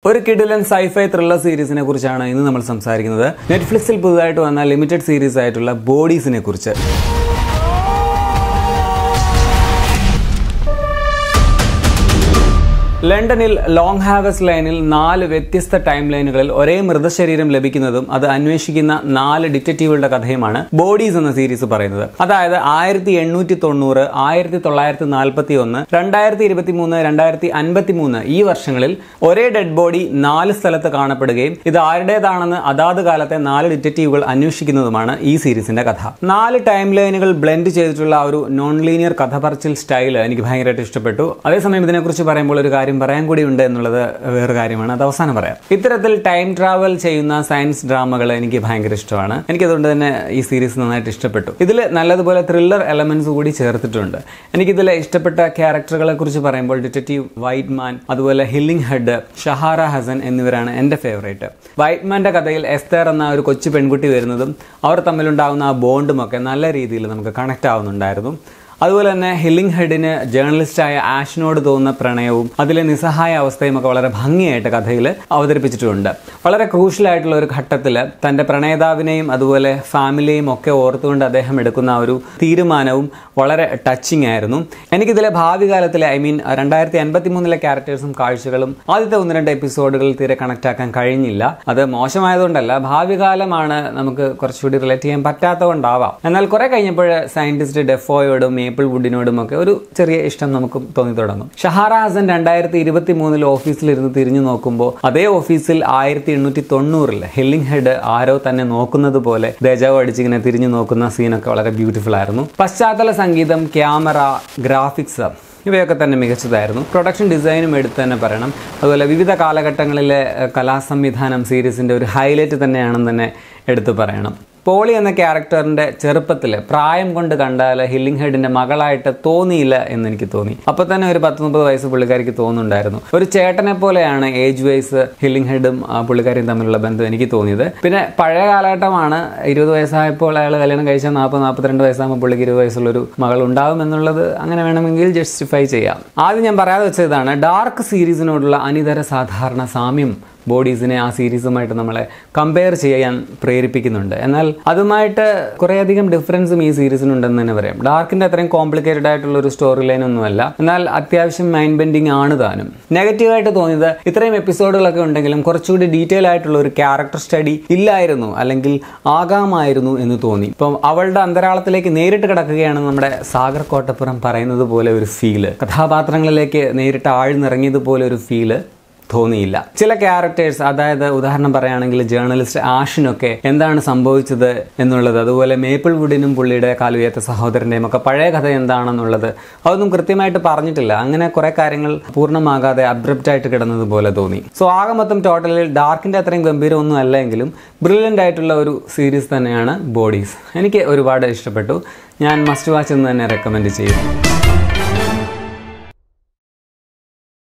ഒരു കിഡിലൻ sci fi thriller സീരീസിനെ കുറിച്ചാണ് ഇന്ന് നമ്മൾ സംസാരിക്കുന്നത് നെറ്റ്ഫ്ലിക്സിൽ പുതുതായിട്ട് വന്ന ലിമിറ്റഡ് സീരീസ് ആയിട്ടുള്ള ബോഡീസിനെ കുറിച്ച് ലണ്ടനിൽ ലോങ് ഹാവസ് ലൈനിൽ നാല് വ്യത്യസ്ത ടൈം ലൈനുകളിൽ ഒരേ മൃതശരീരം ലഭിക്കുന്നതും അത് അന്വേഷിക്കുന്ന നാല് ഡിറ്റക്റ്റീവുകളുടെ കഥയുമാണ് ബോഡീസ് എന്ന സീരീസ് പറയുന്നത് അതായത് ആയിരത്തി എണ്ണൂറ്റി തൊണ്ണൂറ് ആയിരത്തി തൊള്ളായിരത്തി നാൽപ്പത്തി ഒന്ന് രണ്ടായിരത്തി ഇരുപത്തി മൂന്ന് രണ്ടായിരത്തി അൻപത്തി മൂന്ന് ഈ വർഷങ്ങളിൽ ഒരേ ഡെഡ് ബോഡി നാല് സ്ഥലത്ത് കാണപ്പെടുകയും ഇത് ആരുടേതാണെന്ന് അതാത് കാലത്തെ നാല് ഡിറ്റക്റ്റീവുകൾ അന്വേഷിക്കുന്നതുമാണ് ഈ സീരീസിന്റെ കഥ നാല് ടൈം ലൈനുകൾ ബ്ലെൻഡ് ചെയ്തിട്ടുള്ള ആ ഒരു നോൺ ലീനിയർ കഥ പറച്ചിൽ സ്റ്റൈൽ എനിക്ക് ഭയങ്കരമായിട്ട് ഇഷ്ടപ്പെട്ടു അതേസമയം ഇതിനെക്കുറിച്ച് പറയുമ്പോൾ ഒരു കാര്യം പറയാൻ കൂടി ഉണ്ട് എന്നുള്ളത് വേറെ കാര്യമാണ് അത് അവസാനം പറയാം ഇത്തരത്തിൽ ടൈം ട്രാവൽ ചെയ്യുന്ന സയൻസ് ഡ്രാമകൾ എനിക്ക് ഭയങ്കര ഇഷ്ടമാണ് എനിക്കതുകൊണ്ട് തന്നെ ഈ സീരീസ് നന്നായിട്ട് ഇഷ്ടപ്പെട്ടു ഇതിൽ നല്ലതുപോലെ ത്രില്ലർ എലമെന്റ്സ് കൂടി ചേർത്തിട്ടുണ്ട് എനിക്കിതിലെ ഇഷ്ടപ്പെട്ട ക്യാരക്ടറുകളെ കുറിച്ച് പറയുമ്പോൾ ഡിറ്റക്റ്റീവ് വൈറ്റ് മാൻ അതുപോലെ ഹില്ലിംഗ് ഹെഡ് ഷഹാറ ഹസൻ എന്നിവരാണ് എൻ്റെ ഫേവറേറ്റ് വൈറ്റ് മാൻ്റെ കഥയിൽ എസ്തർ എന്ന ഒരു കൊച്ചു പെൺകുട്ടി വരുന്നതും അവർ തമ്മിലുണ്ടാകുന്ന ആ ബോണ്ടും ഒക്കെ നല്ല രീതിയിൽ നമുക്ക് കണക്ട് ആവുന്നുണ്ടായിരുന്നു അതുപോലെ തന്നെ ഹില്ലിംഗ് ഹെഡിന് ജേർണലിസ്റ്റായ ആഷിനോട് തോന്നുന്ന പ്രണയവും അതിലെ നിസ്സഹായ അവസ്ഥയും ഒക്കെ വളരെ ഭംഗിയായിട്ട് കഥയിൽ അവതരിപ്പിച്ചിട്ടുണ്ട് വളരെ ക്രൂഷ്യൽ ആയിട്ടുള്ള ഒരു ഘട്ടത്തിൽ തൻ്റെ പ്രണയതാവിനെയും അതുപോലെ ഫാമിലിയെയും ഒക്കെ ഓർത്തുകൊണ്ട് അദ്ദേഹം എടുക്കുന്ന ആ ഒരു തീരുമാനവും വളരെ ടച്ചിങ് ആയിരുന്നു എനിക്കിതിലെ ഭാവി കാലത്തിലെ ഐ മീൻ രണ്ടായിരത്തി അൻപത്തി മൂന്നിലെ ക്യാരക്ടേഴ്സും കാഴ്ചകളും ആദ്യത്തെ ഒന്ന് രണ്ട് എപ്പിസോഡുകളിൽ തീരെ കണക്ട് ആക്കാൻ കഴിഞ്ഞില്ല അത് മോശമായതുകൊണ്ടല്ല ഭാവി കാലമാണ് നമുക്ക് കുറച്ചുകൂടി റിലേറ്റ് ചെയ്യാൻ പറ്റാത്തതുകൊണ്ടാവാം എന്നാൽ കുറെ കഴിഞ്ഞപ്പോൾ സയന്റിസ്റ്റ് ഡെഫോയോടും മേപ്പിൾ വുഡിനോടും ഒക്കെ ഒരു ചെറിയ ഇഷ്ടം നമുക്ക് തോന്നി തുടങ്ങും ഷഹാറ ഹസൻ രണ്ടായിരത്തി ഇരുപത്തി മൂന്നിൽ ഓഫീസിലിരുന്ന് തിരിഞ്ഞു നോക്കുമ്പോൾ അതേ ഓഫീസിൽ ആയിരത്തി എണ്ണൂറ്റി തൊണ്ണൂറിൽ ഹില്ലിംഗ് ഹെഡ് ആരോ തന്നെ നോക്കുന്നത് പോലെ ദേജാവ് അടിച്ചിങ്ങനെ തിരിഞ്ഞു നോക്കുന്ന സീനൊക്കെ വളരെ ബ്യൂട്ടിഫുൾ ആയിരുന്നു പശ്ചാത്തല സംഗീതം ക്യാമറ ഗ്രാഫിക്സ് ഇവയൊക്കെ തന്നെ മികച്ചതായിരുന്നു പ്രൊഡക്ഷൻ ഡിസൈനും എടുത്ത് തന്നെ പറയണം അതുപോലെ വിവിധ കാലഘട്ടങ്ങളിലെ ഏഹ്, കലാസംവിധാനം സീരീസിൻ്റെ ഒരു ഹൈലൈറ്റ് തന്നെയാണെന്ന് തന്നെ എടുത്തു പറയണം പോളി എന്ന ക്യാരക്ടറിന്റെ ചെറുപ്പത്തിൽ പ്രായം കൊണ്ട് കണ്ടാൽ ഹില്ലിംഗ് ഹെഡിന്റെ മകളായിട്ട് തോന്നിയില്ല എന്ന് എനിക്ക് തോന്നി അപ്പൊ തന്നെ ഒരു പത്ത് മുപ്പത് വയസ്സ് പുള്ളിക്കാരിക്ക് തോന്നുന്നുണ്ടായിരുന്നു ഒരു ചേട്ടനെ പോലെയാണ് ഏജ് വൈസ് ഹില്ലിംഗ് ഹെഡും ആ, പുള്ളിക്കാരിയും തമ്മിലുള്ള ബന്ധം എനിക്ക് തോന്നിയത് പിന്നെ പഴയ കാലഘട്ടമാണ് ഇരുപത് വയസ്സായപ്പോൾ അയാൾ കല്യാണം കഴിച്ചാൽ നാൽപ്പത് നാൽപ്പത്തിരണ്ട് വയസ്സാകുമ്പോൾ പുള്ളിക്ക് ഇരുപത് വയസ്സുള്ളൊരു മകൾ ഉണ്ടാവും എന്നുള്ളത് അങ്ങനെ വേണമെങ്കിൽ ജസ്റ്റിഫൈ ചെയ്യാം ആദ്യം ഞാൻ പറയാതെ വെച്ചതാണ് ഡാർക്ക് സീരീസിനോടുള്ള അനിതര സാധാരണ സാമ്യം ബോഡീസിനെ ആ സീരീസുമായിട്ട് നമ്മളെ കമ്പയർ ചെയ്യാൻ പ്രേരിപ്പിക്കുന്നുണ്ട് എന്നാൽ അതുമായിട്ട് കുറേയധികം ഡിഫറൻസും ഈ സീരീസിനുണ്ടെന്ന് തന്നെ പറയാം ഡാർക്കിന്റെ അത്രയും കോംപ്ലിക്കേറ്റഡ് ആയിട്ടുള്ള ഒരു സ്റ്റോറി ലൈൻ ഒന്നുമല്ല എന്നാൽ അത്യാവശ്യം മൈൻഡ് ബെൻഡിങ് ആണ് താനും നെഗറ്റീവായിട്ട് തോന്നിയത് ഇത്രയും എപ്പിസോഡുകളൊക്കെ ഉണ്ടെങ്കിലും കുറച്ചുകൂടി ഡീറ്റെയിൽ ആയിട്ടുള്ള ഒരു ക്യാരക്ടർ സ്റ്റഡി ഇല്ലായിരുന്നു അല്ലെങ്കിൽ ആകാമായിരുന്നു എന്ന് തോന്നി ഇപ്പം അവളുടെ അന്തരാളത്തിലേക്ക് നേരിട്ട് കിടക്കുകയാണ് നമ്മുടെ സാഗർ കോട്ടപ്പുറം പറയുന്നത് പോലെ ഒരു ഫീല് കഥാപാത്രങ്ങളിലേക്ക് നേരിട്ട് ആഴ്ന്നിറങ്ങിയതുപോലെ ഒരു ഫീല് തോന്നിയില്ല ചില ക്യാരക്ടേഴ്സ് അതായത് ഉദാഹരണം പറയുകയാണെങ്കിൽ ജേർണലിസ്റ്റ് ആഷിനൊക്കെ എന്താണ് സംഭവിച്ചത് എന്നുള്ളത് അതുപോലെ മേപ്പിൾ വുഡിനും പുള്ളിയുടെ കാലുയർത്ത സഹോദരൻ്റെയും ഒക്കെ പഴയ കഥ എന്താണെന്നുള്ളത് അതൊന്നും കൃത്യമായിട്ട് പറഞ്ഞിട്ടില്ല അങ്ങനെ കുറെ കാര്യങ്ങൾ പൂർണ്ണമാകാതെ അബ്രപ്റ്റ് ആയിട്ട് കിടന്നതുപോലെ തോന്നി സോ ആകെ മൊത്തം ടോട്ടലിൽ ഡാർക്കിന്റെ അത്രയും ഗംഭീരമൊന്നും അല്ലെങ്കിലും ബ്രില്യൻ്റ് ആയിട്ടുള്ള ഒരു സീരീസ് തന്നെയാണ് ബോഡീസ് എനിക്ക് ഒരുപാട് ഇഷ്ടപ്പെട്ടു ഞാൻ മസ്റ്റ് വാച്ച് എന്ന് തന്നെ റെക്കമെൻഡ് ചെയ്യും